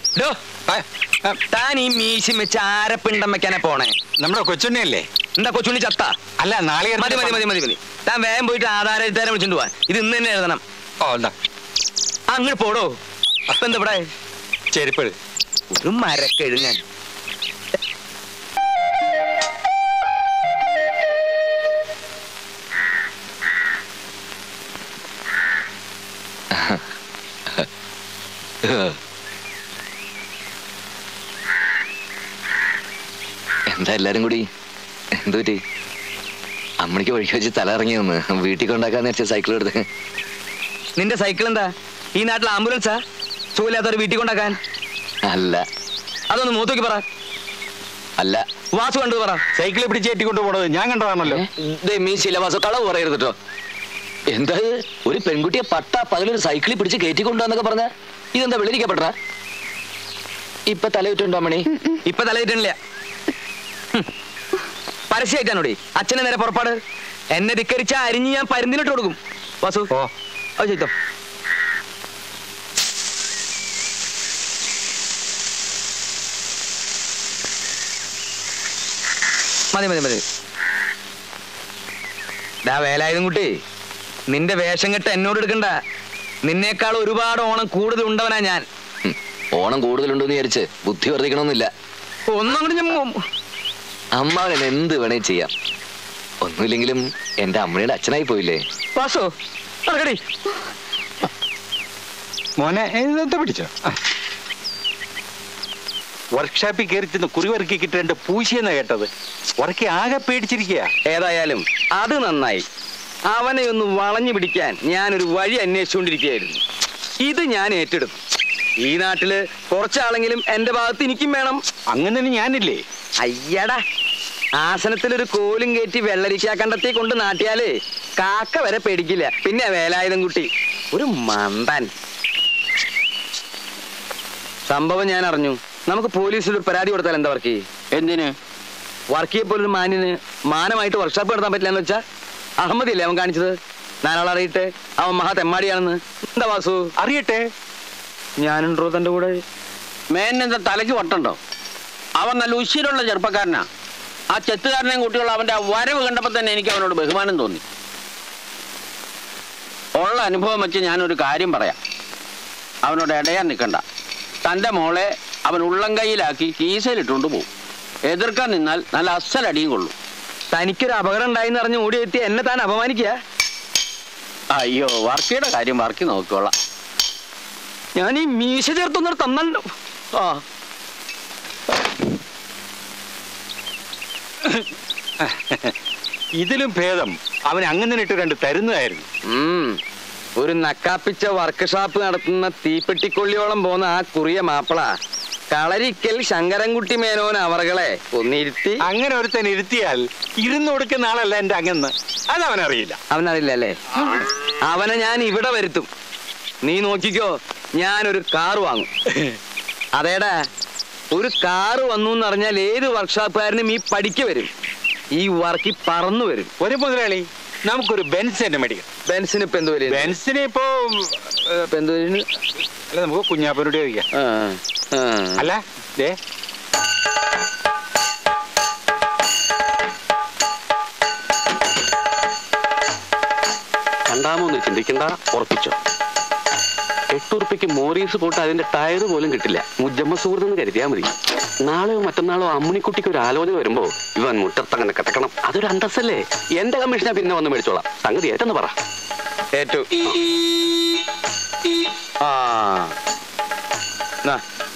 ഡോ, താൻ ഈ മീശി വെച്ച് ആരപ്പിണ്ടം വെക്കാനാ പോണേ നമ്മുടെ കൊച്ചുണ്ണിയല്ലേ എന്താ കൊച്ചുണ്ണി ചത്ത അല്ല നാളെ മതി മതി മതി മതി മതി താൻ വേഗം പോയിട്ട് ആധാര എഴുത്താരെ വിളിച്ചിട്ട് പോവാൻ ഇത് ഇന്ന് തന്നെ എഴുതണം ഓ എന്താ അങ്ങോട്ട് പോടോ അപ്പൊ എന്താ ഇവിടെ ചെരുപ്പ് ഒരു മരക്കെഴുങ്ങൻ എന്താ എല്ലാരും കൂടി എന്തു പറ്റി അമ്മണിക്ക് വഴിക്ക് വെച്ച് തല ഇറങ്ങി വന്ന് വീട്ടിൽ കൊണ്ടാക്കാന്ന് വെച്ച സൈക്കിൾ എടുത്ത് നിന്റെ സൈക്കിൾ എന്താ ഈ നാട്ടിൽ ആംബുലൻസാ സുഖമില്ലാത്തവർ വീട്ടിൽ കൊണ്ടാക്കാൻ അല്ല അതൊന്ന് മൂത്തോക്കി പറ അല്ല വാസു കണ്ടു പറ സൈക്കിളിൽ പിടിച്ച് കയറ്റിക്കൊണ്ട് പോണത് ഞാൻ കണ്ടതാണല്ലോ ദേ മീ ശിലവാസം കളവ് പറയരുത് കേട്ടോ എന്താ ഇത്? ഒരു പെൺകുട്ടിയെ പട്ട പകലൊരു സൈക്കിളിൽ പിടിച്ച് കയറ്റി കൊണ്ടുവന്നൊക്കെ പറഞ്ഞ ഇതെന്താ വെള്ളിരിക്കപ്പെട്ട ഇപ്പൊ തലയിട്ടുണ്ടോ അമ്മണി ഇപ്പൊ തലയിട്ടില്ല പരസ്യമായിട്ടാണോടി അച്ഛനെ നേരെ പുറപ്പാട് എന്നെ ധിക്കരിച്ച അരിഞ്ഞ് ഞാൻ പരുന്തിനിട്ട് കൊടുക്കും വാസു ഓ അത് ചെയ്തോ മതി മതി മതി ഡാ വേലായുധം കുട്ടി നിന്റെ വേഷം കെട്ട് എന്നോട് എടുക്കണ്ട നിന്നേക്കാൾ ഒരുപാട് ഓണം കൂടുതൽ ഉണ്ടവനാ ഞാൻ ഹും, ഓണം കൂടുതലുണ്ടെന്ന് വിചാരിച്ച് ബുദ്ധി വർദ്ധിക്കണമെന്നില്ല ഒന്നും ഞാൻ മു- അമ്മാവൻ എന്ത് വേണേ ചെയ്യാം ഒന്നുമില്ലെങ്കിലും എന്റെ അമ്മയുടെ അച്ഛനായി പോയില്ലേ വാസു നടക്കടി മോനെ ഇതെന്താ പിടിച്ചോ വർക്ക്ഷോപ്പിൽ കയറി ചെന്ന് കുറിവറുക്കി കിട്ടേണ്ട പൂശിയെന്നാ കേട്ടത് ഉറക്കി ആകെ പേടിച്ചിരിക്കുക ഏതായാലും അത് നന്നായി അവനെ ഒന്ന് വളഞ്ഞു പിടിക്കാൻ ഞാനൊരു വഴി അന്വേഷിച്ചുകൊണ്ടിരിക്കുകയായിരുന്നു ഇത് ഞാൻ ഏറ്റെടുത്തു ഈ നാട്ടില് കുറച്ചാളെങ്കിലും എന്റെ ഭാഗത്ത് എനിക്കും വേണം അങ്ങനെ ഞാനില്ലേ അയ്യടാ ആസനത്തിൽ ഒരു കോലും കയറ്റി വെള്ളരിക്കാ കണ്ടത്തി കൊണ്ട് നാട്ടിയാലേ കാക്ക വരെ പേടിക്കില്ല പിന്നെ വേലായുധം കുട്ടി ഒരു മന്ദൻ സംഭവം ഞാൻ അറിഞ്ഞു നമുക്ക് പോലീസിൽ ഒരു പരാതി കൊടുത്താൽ എന്താ വർക്ക് എന്തിന് വർക്ക് ചെയ്യപ്പോലൊരു മാന്യന് മാനമായിട്ട് വർക്ക്ഷോപ്പ് നടത്താൻ പറ്റില്ല എന്ന് വെച്ചാ അഹമ്മദില്ലേ അവൻ കാണിച്ചത് നാലാൾ അറിയട്ടെ അവൻ മഹാ തെമ്മാടിയാണെന്ന് എന്താ വാസു അറിയട്ടെ ഞാനുണ്ടോ തന്റെ കൂടെ മേനെന്താ തലയ്ക്ക് വട്ടുണ്ടോ അവൻ നല്ല ഉശിരുള്ള ചെറുപ്പക്കാരനാ ആ ചെത്തുകാരനെയും കുട്ടിയുള്ള അവന്റെ ആ വരവ് കണ്ടപ്പോൾ തന്നെ എനിക്ക് അവനോട് ബഹുമാനം തോന്നി ഉള്ള അനുഭവം വെച്ച് ഞാനൊരു കാര്യം പറയാം അവനോട് ഇടയാൻ നിൽക്കണ്ട തൻ്റെ മോളെ അവൻ ഉള്ളം കൈയിലാക്കി കീസയിലിട്ടുകൊണ്ട് പോകും എതിർക്കാൻ നിന്നാൽ നല്ല അസലടിയും കൊള്ളും തനിക്കൊരു അപകടം ഉണ്ടായിന്ന് അറിഞ്ഞ് ഓടിയെത്തി എന്നെ താൻ അപമാനിക്കുക അയ്യോ വർക്കിയുടെ കാര്യം വർക്കി നോക്കിക്കോളാം ഞാൻ ഈ മീശ ചേർത്തൊന്നും തന്നല്ലോ ആ ഇതിലും ഭേദം അവൻ അങ്ങനെ ഇട്ട് രണ്ട് തരുന്നതായിരുന്നു ഉം. ഒരു നക്കാപ്പിച്ച വർക്ക്ഷോപ്പ് നടത്തുന്ന തീപ്പെട്ടിക്കൊള്ളിയോളം പോന്ന ആ കുറിയ മാപ്പിള കളരിക്കൽ ശങ്കരൻകുട്ടി മേനോൻ അവറുകളെ ഒന്നിരുത്തി അങ്ങനെ ഒരുത്തൻ ഇരുത്തിയാൽ ഇരുന്ന് കൊടുക്കുന്ന ആളല്ല എന്റെ അങ്ങന്ന് അതവനറിയില്ല അവനറിയില്ല അല്ലേ അവനെ ഞാൻ ഇവിടെ വരുത്തും നീ നോക്കിക്കോ ഞാനൊരു കാർ വാങ്ങും അതേടാ ഒരു കാറ് വന്നു എന്ന് അറിഞ്ഞാൽ ഏത് വർക്ക്ഷോപ്പുകാരനും ഈ പഠിക്ക് വരും ഈ വർക്കി പറന്നു വരും ഒരു മുതലാളി നമുക്കൊരു ബെൻസ് തന്നെ മേടിക്കണം ബെൻസിന് ഇപ്പൊ എന്ത് വരും ബെൻസിന് ഇപ്പോ ഇപ്പൊ എന്ത് വരും അല്ല നമുക്ക് കുഞ്ഞാപ്പനോട് ചോദിക്കാം ആ ആ അല്ല ദേ രണ്ടാമൊന്ന് ചിന്തിക്കണ്ട ഉറപ്പിച്ചോ എട്ടുറുപ്പിക്ക് മോറീസ് പോട്ട് അതിന്റെ ടയർ പോലും കിട്ടില്ല മുജമ്മ സുഹൃത്തെന്ന് കരുതിയാ മതി നാളെയോ മറ്റന്നാളോ അമ്മിണിക്കുട്ടിക്ക് ഒരു ആലോചന വരുമ്പോ ഇവൻ മുറ്റത്തങ്ങനെ കിടക്കണം അതൊരു അന്തസ്സല്ലേ എന്റെ കമ്മീഷനെ പിന്നെ വന്ന് മേടിച്ചോളാം സംഗതി ഏറ്റെന്ന് പറ ഏറ്റു ആ നാ,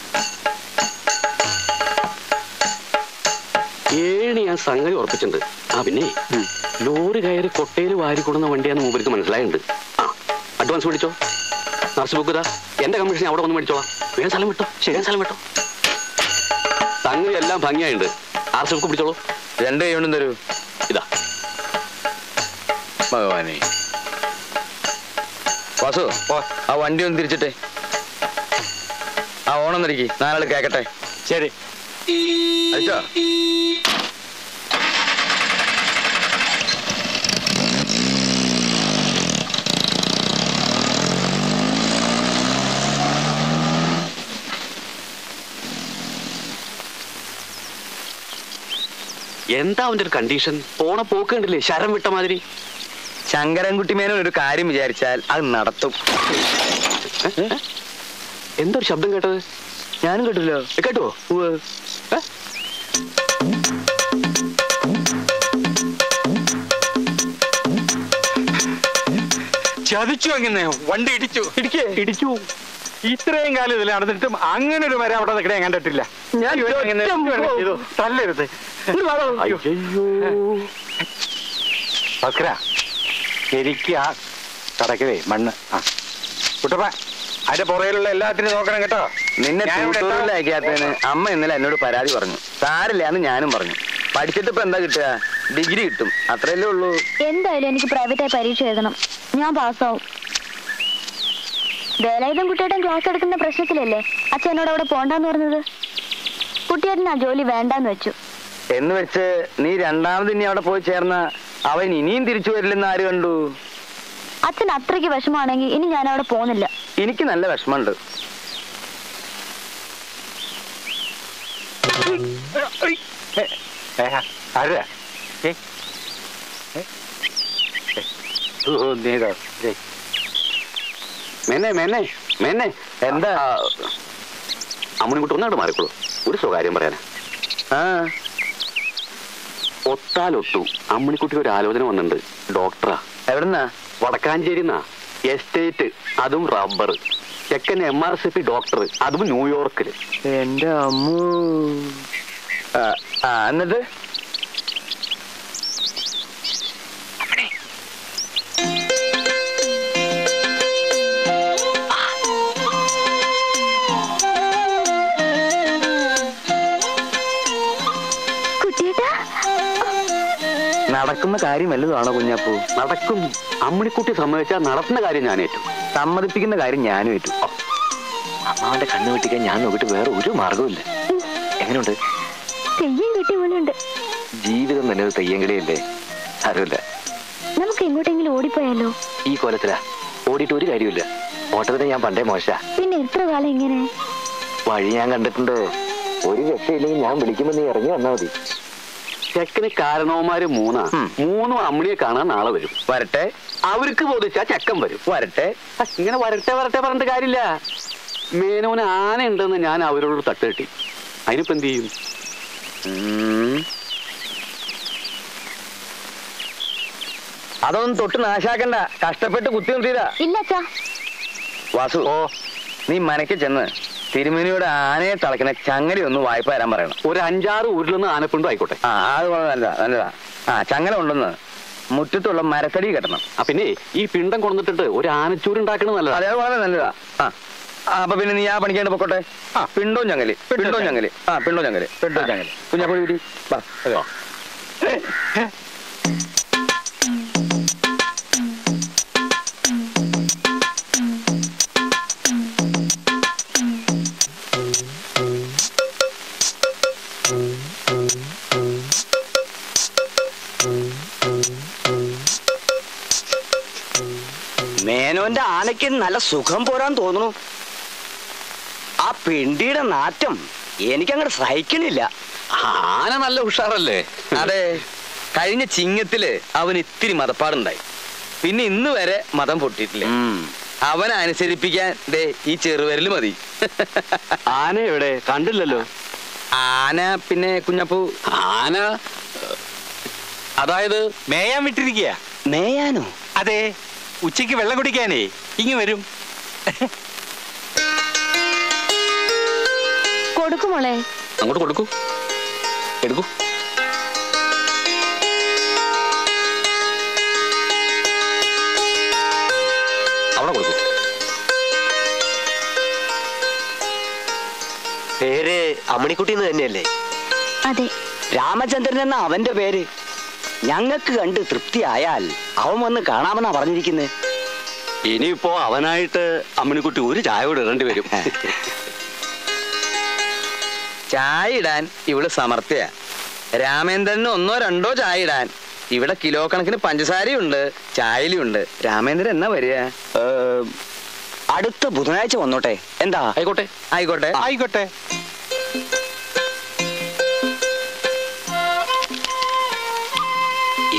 ഏഴ് ഞാൻ സംഗതി ഉറപ്പിച്ചിട്ടുണ്ട് ആ പിന്നെ ലോറി കയറി കൊട്ടയിൽ വാരി കൊടുന്ന വണ്ടിയാന്ന് മൂപ്പർക്ക് മനസ്സിലായിട്ടുണ്ട് ആ അഡ്വാൻസ് മേടിച്ചോ നർസ് ബുക്ക് ഇതാ എന്റെ കമ്മീഷൻ അവിടെ വന്ന് മേടിച്ചോളാം വേഗം സ്ഥലം വിട്ടോ ശരിയാൻ സ്ഥലം വിട്ടോ സംഗതി എല്ലാം ഭംഗിയായിട്ടുണ്ട് ആർ സി ബുക്ക് പിടിച്ചോളൂ രണ്ട് കൈ കൊണ്ടും തരൂ ഇതാ ഭഗവാനെ വാസു ഓ ആ വണ്ടി ഒന്ന് തിരിച്ചിട്ടെ ആ ഓണം തിരിക്കി നാലാൾ കേക്കട്ടെ ശരി അയച്ചോ എന്താ അവന്റെ ഒരു കണ്ടീഷൻ പോണ പോക്ക് കണ്ടില്ലേ ശരം വിട്ട മാതിരി ശങ്കരൻകുട്ടി മേനോൻ ഒരു കാര്യം വിചാരിച്ചാൽ അത് നടത്തും എന്താ ഒരു ശബ്ദം കേട്ടത് ഞാനും കേട്ടില്ലോ ഏ, കേട്ടോ ഏ? ചതിച്ചു അങ്ങനെ വണ്ടി ഇടിച്ചു ഇടിക്കേ ഇടിച്ചു ഇത്രയും കാലം ഇതിൽ നടന്നിട്ടും അങ്ങനെ ഒരു മരം അവിടെ നിൽക്കണേ ഞാൻ കണ്ടിട്ടില്ല ഞാൻ ഇവനെ ഇങ്ങനെ ഒറ്റ ഇവനെ പോ- ചെയ്തു. തല്ലരുത് അയ്യോ ഭസ്കര എനിക്ക് ആ കടക്കവേ മണ്ണ് ആ കുട്ടപ്പ അതിന്റെ പുറകിലുള്ള എല്ലാത്തിനും നോക്കണം കേട്ടോ നിന്നെ ഞാൻ ഇവിടെ ട്യൂട്ടോറിയൽ എത്താം. അയക്കാത്തതിന് അമ്മ ഇന്നലെ എന്നോട് പരാതി പറഞ്ഞു സാരില്ലാന്ന് ഞാനും പറഞ്ഞു പഠിച്ചിട്ട് ഇപ്പൊ എന്താ കിട്ടുക ഡിഗ്രി കിട്ടും അത്രയല്ലേ ഉള്ളൂ എന്തായാലും എനിക്ക് പ്രൈവറ്റായി പരീക്ഷ എഴുതണം ഞാൻ പാസ്സാവും വേലായുധം കുട്ടിയേട്ടൻ ക്ലാസ് എടുക്കുന്ന പ്രശ്നത്തിലല്ലേ അച്ഛൻ എന്നോട് അവിടെ പോണ്ടെന്ന് പറഞ്ഞത് കുട്ടിയേട്ടൻ ആ ജോലി വേണ്ടാന്ന് വെച്ചു എന്ന് വെച്ച് നീ രണ്ടാമത് ഇനി അവിടെ പോയി ചേർന്ന അവൻ ഇനിയും തിരിച്ചു വരില്ലെന്ന് ആര് കണ്ടു അച്ഛൻ അത്രയ്ക്ക് വിഷമാണെങ്കിൽ ഇനി ഞാൻ അവിടെ പോകുന്നില്ല എനിക്ക് നല്ല വിഷമമുണ്ട് ഏ, ആരാ ഏ? ഏ? ഏ. ഓ, നീതോ ഏ. മേനെ മേനെ മേനെ എന്താ അമ്മണിക്കുട്ടി ഒന്നാണ്ട് മാറിക്കോളൂ ഒരു സ്വകാര്യം പറയാനാ ആ ഒത്താലൊട്ടു അമ്മണിക്കുട്ടി ഒരു ആലോചന വന്നിട്ടുണ്ട് ഡോക്ടറാ എവിടുന്നാ വടക്കാഞ്ചേരിന്നാ എസ്റ്റേറ്റ് അതും റബ്ബർ ചെക്കൻ M R C P doctor അതും ന്യൂയോർക്കില് എന്റെ അമ്മു ആ, ആ എന്നിട്ട് കുട്ടിയേട്ടാ നടക്കുന്ന കാര്യം വല്ലതുമാണോ കുഞ്ഞപ്പൂ നടക്കും അമ്മണിക്കുട്ടി സമ്മതിച്ചാൽ നടത്തുന്ന കാര്യം ഞാൻ ഏറ്റു സമ്മതിപ്പിക്കുന്ന കാര്യം ഞാനും ഏറ്റു അമ്മാവന്റെ കണ്ണു വെട്ടിക്കാൻ ഞാൻ നോക്കിയിട്ട് വേറെ ഒരു മാർഗവുമില്ല എങ്ങനെയുണ്ട് തെയ്യം കിട്ടിയ പോലെയുണ്ട് ജീവിതം തന്നെ ഒരു തെയ്യങ്കളിയല്ലേ അറിയില്ല നമുക്ക് എങ്ങോട്ടെങ്കിലും ഓടിപ്പോയാലോ ഈ കോലത്തിലാ ഓടിയിട്ട് ഒരു കാര്യമില്ല ഓട്ടത്തിന് ഞാൻ പണ്ടേ മോശ പിന്നെ എത്ര കാലം ഇങ്ങനെ വഴി ഞാൻ കണ്ടിട്ടുണ്ട് ഒരു രക്ഷയില്ലെങ്കിൽ ഞാൻ വിളിക്കുമ്പോ നീ ഇറങ്ങി വന്നാ മതി ചെക്കന് കാരണവന്മാര് മൂന്നാ ഉം. മൂന്നും അമ്മിണിയെ കാണാൻ നാളെ വരും വരട്ടെ അവർക്ക് ബോധിച്ചാ ചെക്കൻ വരും വരട്ടെ ആ, ഇങ്ങനെ വരട്ടെ വരട്ടെ പറഞ്ഞിട്ട് കാര്യമില്ല മേനോന് ആന ഉണ്ടെന്ന് ഞാൻ അവരോട് തട്ട് കിട്ടി അതിനിപ്പോ എന്ത് ചെയ്യും ഉം. അതൊന്നും തൊട്ട് നാശാക്കണ്ട കഷ്ടപ്പെട്ട് കുത്തി നിർത്തിയതാ ഇല്ല അച്ഛാ വാസു ഓ നീ മനക്ക് ചെന്ന് തിരുമേനിയുടെ ആനയെ തളയ്ക്കുന്ന ചങ്ങല ഒന്ന് വായ്പ തരാൻ പറയണം ഒരു അഞ്ചാറ് ഊരിലൊന്ന് ആനപ്പിണ്ടും ആയിക്കോട്ടെ ആ അത് വളരെ നല്ലതാ നല്ലതാ ആ ചങ്ങല ഉണ്ടെന്ന് മുറ്റത്തുള്ള മരത്തടി കെട്ടണം ആ പിന്നെ ഈ പിണ്ടം കൊണ്ടിട്ട് ഒരു ആനച്ചൂര് ഉണ്ടാക്കണത് നല്ലതാ അതേ വളരെ നല്ലതാ ആ ആ, അപ്പൊ പിന്നെ നീ ആ പണിക്കാണ്ട് പൊക്കോട്ടെ ആ പിണ്ടോ ചങ്ങല് പിണ്ടോ ചങ്ങല് ആ പിണ്ടോ ചങ്ങല് പിണ്ടോ ചങ്ങല്. കുഞ്ഞാപ്പൊടി വീട്ടി വാ മേനോന്റെ ആനയ്ക്ക് നല്ല സുഖം പോരാൻ തോന്നുന്നു ആ പിണ്ടിയുടെ നാറ്റം എനിക്കങ്ങോട്ട് സഹിക്കണില്ല ആന നല്ല ഉഷാറല്ലേ അതെ കഴിഞ്ഞ ചിങ്ങത്തില് അവൻ ഇത്തിരി മതപ്പാടുണ്ടായി പിന്നെ ഇന്ന് വരെ മതം പൊട്ടിയിട്ടില്ല അവനെ അനുസരിപ്പിക്കാൻ ദേ ഈ ചെറുവരല് മതി ആന എവിടെ കണ്ടില്ലല്ലോ ആന പിന്നെ കുഞ്ഞപ്പൂ ആന അതായത് മേയാൻ വിട്ടിരിക്കുക മേയാനോ അതെ ഉച്ചയ്ക്ക് വെള്ളം കുടിക്കാനേ ഇങ്ങ് വരും കൊടുക്കുമോളെ അങ്ങോട്ട് കൊടുക്കൂ എടുക്കൂ അവിടെ കൊടുക്കൂ പേര് അമ്മണിക്കുട്ടി എന്ന് തന്നെയല്ലേ അതെ രാമചന്ദ്രൻ എന്ന അവന്റെ പേര് ഞങ്ങൾക്ക് കണ്ട് തൃപ്തിയായാൽ അവൻ വന്ന് കാണാമെന്നാ പറഞ്ഞിരിക്കുന്നത് ഇനിയിപ്പോ അവനായിട്ട് അമ്മിണിക്കുട്ടി ഒരു ചായ കൂടെ ഇടേണ്ടി വരും ചായ ഇടാൻ ഇവിടെ സമർത്ഥ്യ രാമേന്ദ്രന് ഒന്നോ രണ്ടോ ചായ ഇടാൻ ഇവിടെ കിലോ കണക്കിന് പഞ്ചസാരയുണ്ട് ചായയിലുണ്ട് രാമേന്ദ്രൻ എന്നാ വരിക ഏം, അടുത്ത ബുധനാഴ്ച വന്നോട്ടെ എന്താ ആയിക്കോട്ടെ ആയിക്കോട്ടെ ആയിക്കോട്ടെ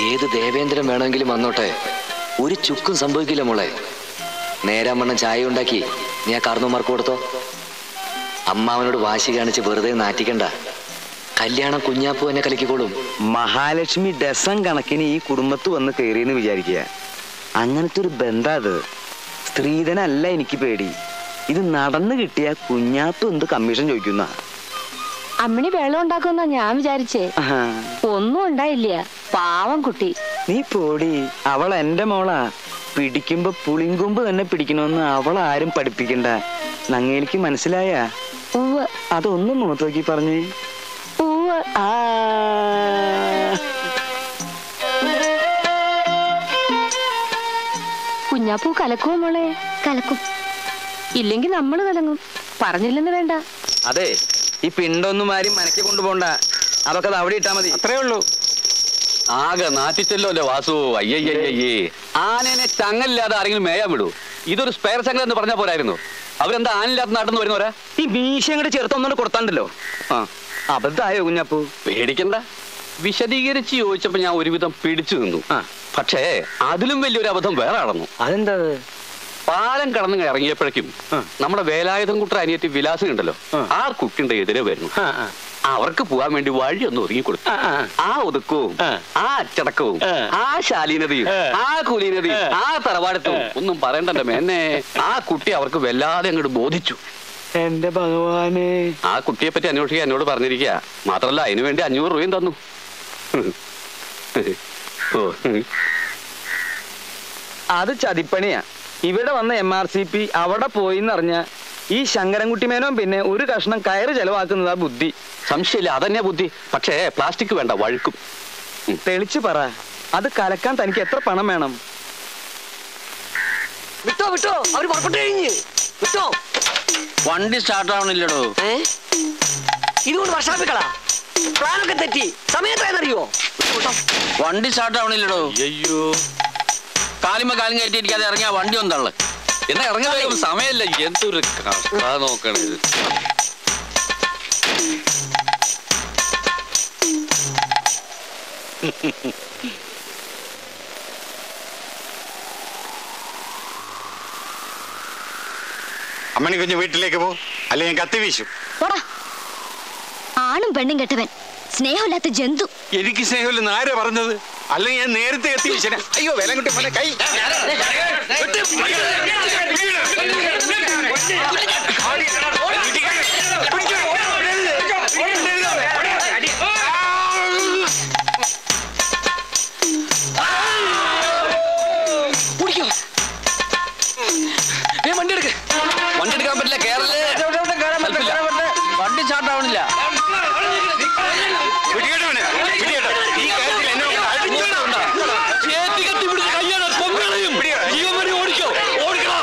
ഏത് ദേവേന്ദ്രൻ വേണമെങ്കിലും വന്നോട്ടെ ഒരു ചുക്കും സംഭവിക്കില്ല മോളെ നേരാമണ്ണം ചായ ഉണ്ടാക്കി നീ ആ കാർന്നോമാർക്ക് കൊടുത്തോ അമ്മാവനോട് വാശി കാണിച്ച് വെറുതെ നാറ്റിക്കണ്ട കല്യാണം കുഞ്ഞാപ്പു എന്നെ കലക്കിക്കോളും മഹാലക്ഷ്മി ഡസൻ കണക്കിന് ഈ കുടുംബത്ത് വന്ന് കയറിയെന്ന് വിചാരിക്കുക അങ്ങനത്തെ ഒരു ബന്ധം അത് സ്ത്രീധനല്ല എനിക്ക് പേടി ഇത് നടന്നു കിട്ടിയ കുഞ്ഞാപ്പ് എന്ത് കമ്മീഷൻ ചോദിക്കുന്ന അമ്മിണി വെള്ളം ഉണ്ടാക്കുന്ന ഞാൻ വിചാരിച്ചേ ഒന്നും ഉണ്ടായില്ല പാവം കുട്ടി നീ പോടി അവൾ എന്റെ മോളാ പിടിക്കുമ്പോ പുളിങ്കൊമ്പ് തന്നെ പിടിക്കണമെന്ന് അവൾ ആരും പഠിപ്പിക്കണ്ട നങ്ങേലിക്ക് മനസ്സിലായ ഉവ്വ് അതൊന്നും മുഖത്ത് നോക്കി പറഞ്ഞേ ഉവ്വ് ആ കുഞ്ഞാപ്പൂ കലക്കുമോ മോളെ കലക്കും ഇല്ലെങ്കിൽ നമ്മൾ കലങ്ങും പറഞ്ഞില്ലെന്ന് വേണ്ട അതെ ഈ പിണ്ടൊന്നും ആരും മനക്കി കൊണ്ടുപോണ്ട അതൊക്കെ അത് അവിടെ ഇട്ടാ മതി അത്രേ ഉള്ളൂ ആകെ നാറ്റിച്ചല്ലോ അല്ലേ വാസു അയ്യയ്യയ്യേ ആനേനെ ചങ്ങലില്ലാതെ ആരെങ്കിലും മേയാൻ വിടൂ ഇതൊരു സ്പെയർ ചങ്ങൽ എന്ന് പറഞ്ഞാൽ പോരായിരുന്നു അവരെന്താ ആനില്ലാത്ത നാട്ടിൽ നിന്ന് വരുന്നവരാ ഈ മീശ അങ്ങോട്ട് ചേർത്തൊന്നുകൂടെ കൊടുത്താണ്ടല്ലോ ആ അബദ്ധായോ കുഞ്ഞാപ്പൂ പേടിക്കണ്ട വിശദീകരിച്ച് ചോദിച്ചപ്പോ ഞാൻ ഒരുവിധം പിടിച്ചു നിന്നു ആ. പക്ഷേ അതിലും വലിയൊരു അബദ്ധം വേറെ നടന്നു അതെന്താ അത്? പാലം കടന്ന് ഇറങ്ങിയപ്പോഴേക്കും ആ. നമ്മുടെ വേലായുധം കുട്ടർ അനിയത്തി വിലാസം ഉണ്ടല്ലോ ആ. ആ കുട്ടിന്റെ എതിരെ വരുന്നു ആ, ആ. അവർക്ക് പോകാൻ വേണ്ടി വഴി ഒന്ന് ഒരുങ്ങി കൊടുത്തു ആ, ആ. ആ ഒതുക്കവും ആ. ആ അച്ചടക്കവും ആ. ആ ശാലീനതയും ആ. ആ കുലീനതയും ആ. ആ തറവാടത്തും ഒന്നും പറയണ്ടല്ലോ മേന്നെ ആ കുട്ടി അവർക്ക് വല്ലാതെ അങ്ങോട്ട് ബോധിച്ചു എന്റെ ഭഗവാനെ ആ കുട്ടിയെ പറ്റി അന്വേഷിക്കാൻ എന്നോട് പറഞ്ഞിരിക്കുക മാത്രല്ല അതിനു വേണ്ടി അഞ്ഞൂറ് രൂപയും തന്നു ഓ അത് ചതിപ്പണിയാ ഇവിടെ വന്ന എം ആർ സി പി അവിടെ പോയി എന്നറിഞ്ഞ ഈ ശങ്കരൻകുട്ടി മേനോൻ പിന്നെ ഒരു കഷ്ണം കയറ് ചെലവാക്കുന്നതാ ബുദ്ധി സംശയമില്ല അതന്നെ ബുദ്ധി പക്ഷേ പ്ലാസ്റ്റിക് വേണ്ട വഴുക്കും തെളിച്ചു പറ അത് കലക്കാൻ തനിക്ക് എത്ര പണം വേണം വിട്ടോ വിട്ടോ അവര് പുറപ്പെട്ടു കഴിഞ്ഞ് വിട്ടോ വണ്ടി സ്റ്റാർട്ട് ആവണില്ലടോ ഏ ഇതുകൊണ്ട് വർഷാപ്പിക്കളാ പ്ലാനൊക്കെ തെറ്റി സമയത്തായെന്നറിയോ വണ്ടി സ്റ്റാർട്ട് ആവണില്ലടോ അയ്യോ കാലിമ കാലും കയറ്റിയിരിക്കാതെ ഇറങ്ങിയ വണ്ടി ഒന്നള്ളു എന്നാ ഇറങ്ങാൻ സമയമില്ല എന്തൊരു കഷ്ട നോക്കണത് അമ്മണി കുഞ്ഞ് വീട്ടിലേക്ക് പോ അല്ലെങ്കിൽ ഞാൻ കത്തി വീശും പോടാ ആണും പെണ്ണും കെട്ടവൻ സ്നേഹമില്ലാത്ത ജന്തു എനിക്ക് സ്നേഹമില്ലെന്ന് ആരാ പറഞ്ഞത് അല്ലെങ്കിൽ ഞാൻ നേരത്തെ കത്തി വീശനെ അയ്യോ വില കിട്ടി മോനെ കൈ കുടിക്കോ വണ്ടി എടുക്ക് വണ്ടി എടുക്കാൻ പറ്റില്ല കേരള വണ്ടി സ്റ്റാർട്ട് ആവണില്ല പിടികെട്ടോ മോനെ, പിടികെട്ടോ. ഈ കാര്യത്തിൽ എന്നെ കൊണ്ട് അടിച്ചോണ്ടാ. ഓടിക്കോ ഓടിക്കോ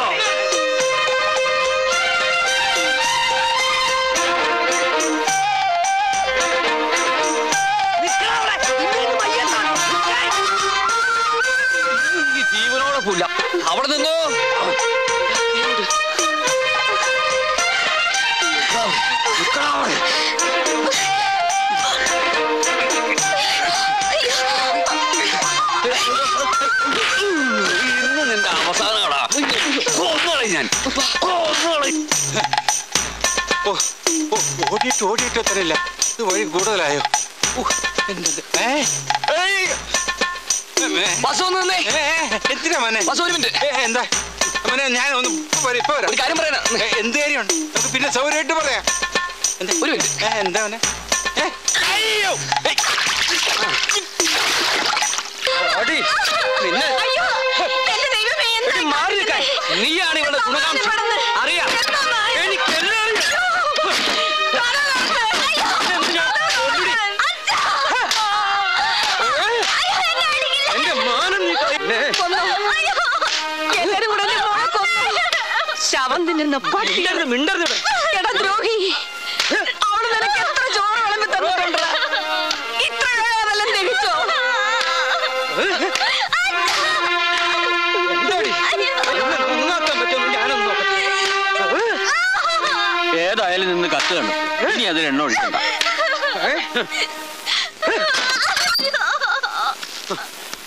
ഈ ജീവനോടെ പുല്ല അവിടെ നിന്നോ ഇന്ന് നിന്റെ അവസാനമാടാ കൊന്നോളെ ഞാൻ കൊന്നോളെ ഓ, ഓ, ഓടിയിട്ട് ഓടിയിട്ട് എത്തണില്ല ഇത് വഴി കൂടുതലായോ ഉഹ്, എന്തത്? ഏ? ഏയ്! അമ്മേ. ബസ് ഒന്ന് നിന്നേ ഏ, ഏ, എന്തിനാ മോനെ ബസ് ഒരു മിനിറ്റ് ഏ, എന്താ മോനെ ഞാൻ ഒന്ന് ഇപ്പൊ വരാം, ഇപ്പൊ വരാം ഒരു കാര്യം പറയാനാ ഏ, എന്ത് കാര്യമുണ്ട് നമുക്ക് പിന്നെ സൗകര്യമായിട്ട് പറയാം എന്താ ഒരു മിനിറ്റ് ഏ, എന്താ മോനെ ഏ, അയ്യോ ഏയ്. അടി നിന്നെ എടി, മാറി നിൽക്കാൻ. നീയാണ് ഇവിടെ ഗുണകാംക്ഷ അറിയാം എനിക്കെല്ലാം അറിയാം എന്തിനാ? കൊല്ലുടി. എന്റെ മാനം നീ കളയുന്നേ. എല്ലാരും കൂടെ എന്നെ മോളെ കൊന്നു. ശവം തിന്നുന്ന പട്ടി മിണ്ടരുത്, മിണ്ടരുത് ഇവിടെ. എടാ ദ്രോഹി അവള് നിനക്ക് എത്ര ചോറ് വിളമ്പി തന്നിട്ടുണ്ട് ഇത്ര അതെല്ലാം ദഹിച്ചോ എന്താടി? എന്നെ നന്നാക്കാൻ പറ്റുമെന്ന് ഞാനൊന്ന് നോക്കട്ടെ. ഏതായാലും നിന്ന് കത്ത് കണ്ടു ഇനി അതിൽ എണ്ണ ഒഴിക്കണ്ട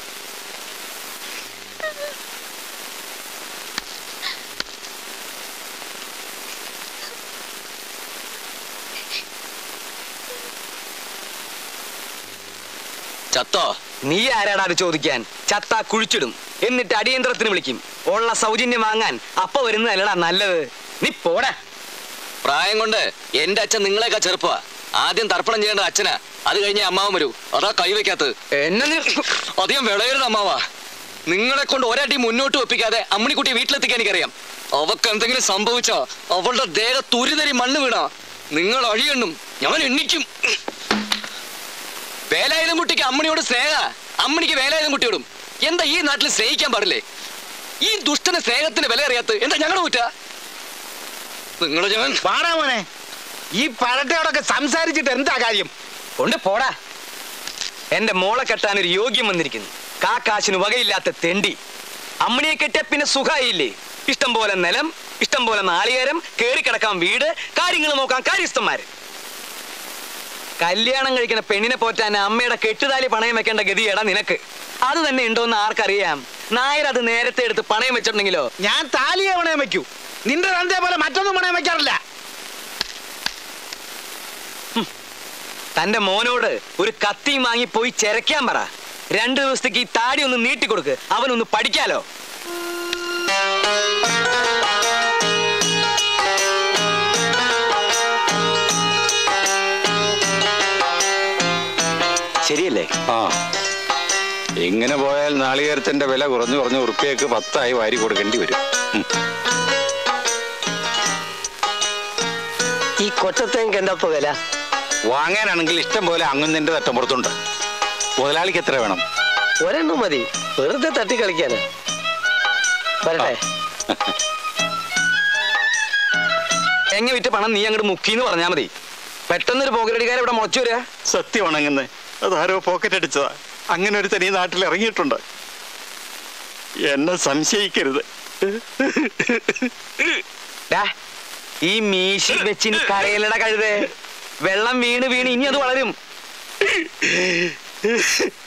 ചത്തോ നീ ആരാടാ അത് ചോദിക്കാൻ ചത്ത കുഴിച്ചിടും എന്നിട്ട് അടിയന്തരത്തിന് വിളിക്കും ഉള്ള സൗജന്യം വാങ്ങാൻ അപ്പ വരുന്നതല്ലടാ നല്ലത് നീ പോടാ പ്രായം കൊണ്ട് എന്റെ അച്ഛൻ നിങ്ങളെക്കാ ചെറുപ്പമാ ആദ്യം തർപ്പണം ചെയ്യേണ്ട അച്ഛനാ അത് കഴിഞ്ഞ് അമ്മാവൻ വരൂ അതാ കൈവയ്ക്കാത്തത് എന്നെ നീ അധികം വിളയരുത് അമ്മാവാ നിങ്ങളെ കൊണ്ട് ഒരടി മുന്നോട്ട് വെപ്പിക്കാതെ അമ്മണിക്കുട്ടിയെ വീട്ടിലെത്തിക്കാൻ എനിക്കറിയാം അവക്ക് എന്തെങ്കിലും സംഭവിച്ചാ അവളുടെ ദേഹ തുരിതരി മണ്ണ് വീണാ നിങ്ങൾ അഴിയണ്ണും ഞാൻ എണ്ണിക്കും വേലായുധം കുട്ടിക്ക് അമ്മണിയോട് സ്നേഹ അമ്മണിക്ക് വേലായുധം കുട്ടിയോടും എന്താ ഈ നാട്ടിൽ സ്നേഹിക്കാൻ പാടില്ലേ ഈ ദുഷ്ടന് സ്നേഹത്തിന് വില അറിയാത്ത എന്താ ഞങ്ങളുടെ കുറ്റ നിങ്ങളെ ഞാൻ പാടാ മോനെ ഈ പഴട്ടയോടൊക്കെ സംസാരിച്ചിട്ട് എന്താ കാര്യം കൊണ്ട് പോടാ എന്റെ മോളെ കെട്ടാൻ ഒരു യോഗ്യം വന്നിരിക്കുന്നു കാക്കാശിന് വകയില്ലാത്ത തെണ്ടി അമ്മണിയെ കെട്ടിയ പിന്നെ സുഖായില്ലേ ഇഷ്ടം പോലെ നിലം ഇഷ്ടം പോലെ നാളികേരം കേറിക്കിടക്കാൻ വീട് കാര്യങ്ങൾ നോക്കാൻ കാര്യസ്ഥന്മാര് കല്യാണം കഴിക്കുന്ന പെണ്ണിനെ പോറ്റാൻ അമ്മയുടെ കെട്ടുതാലി പണയം വെക്കേണ്ട ഗതിയേടാ നിനക്ക് അത് തന്നെ ഉണ്ടോന്ന് ആർക്കറിയാം നായർ അത് നേരത്തെ എടുത്ത് പണയം വെച്ചിട്ടുണ്ടെങ്കിലോ ഞാൻ താലിയെ പണയം വെക്കൂ നിന്റെ തന്തയെ പോലെ മറ്റൊന്നും പണയം വെക്കാറില്ല തന്റെ മോനോട് ഒരു കത്തിയും വാങ്ങി പോയി ചെരക്കാൻ പറ രണ്ടു ദിവസത്തേക്ക് ഈ താടി ഒന്ന് നീട്ടിക്കൊടുക്ക് അവനൊന്ന് പഠിക്കാലോ ശരിയല്ലേ ആ ഇങ്ങനെ പോയാൽ നാളികേരത്തിന്റെ വില കുറഞ്ഞു കുറഞ്ഞ് ഉറുപ്പിയക്ക് പത്തായി വാരി കൊടുക്കേണ്ടി വരും ഉം. ഈ കൊച്ചത്തേക്ക് എന്താ ഇപ്പൊ വില വാങ്ങാനാണെങ്കിൽ ഇഷ്ടം പോലെ അങ്ങുന്നതിന്റെ തട്ടമ്പുറത്തുണ്ട് മുതലാളിക്ക് എത്ര വേണം ഒരെണ്ണം മതി വെറുതെ തട്ടി കളിക്കാന് വരട്ടെ എങ്ങ വിറ്റ് പണം നീ അങ്ങോട്ട് മുക്കിന്ന് പറഞ്ഞാ മതി പെട്ടെന്നൊരു പോകരടിക്കാരെ ഇവിടെ മുളച്ചു വരിക സത്യമാണെന്ന് അതാരോ പോക്കറ്റ് അടിച്ചതാ അങ്ങനെ ഒരു തനി നാട്ടിൽ ഇറങ്ങിയിട്ടുണ്ട് എന്നെ സംശയിക്കരുത് ഡാ, ഈ മീശി വെച്ചിന് കരയിലട കഴുതേ വെള്ളം വീണ് വീണ് ഇനി അത് വളരും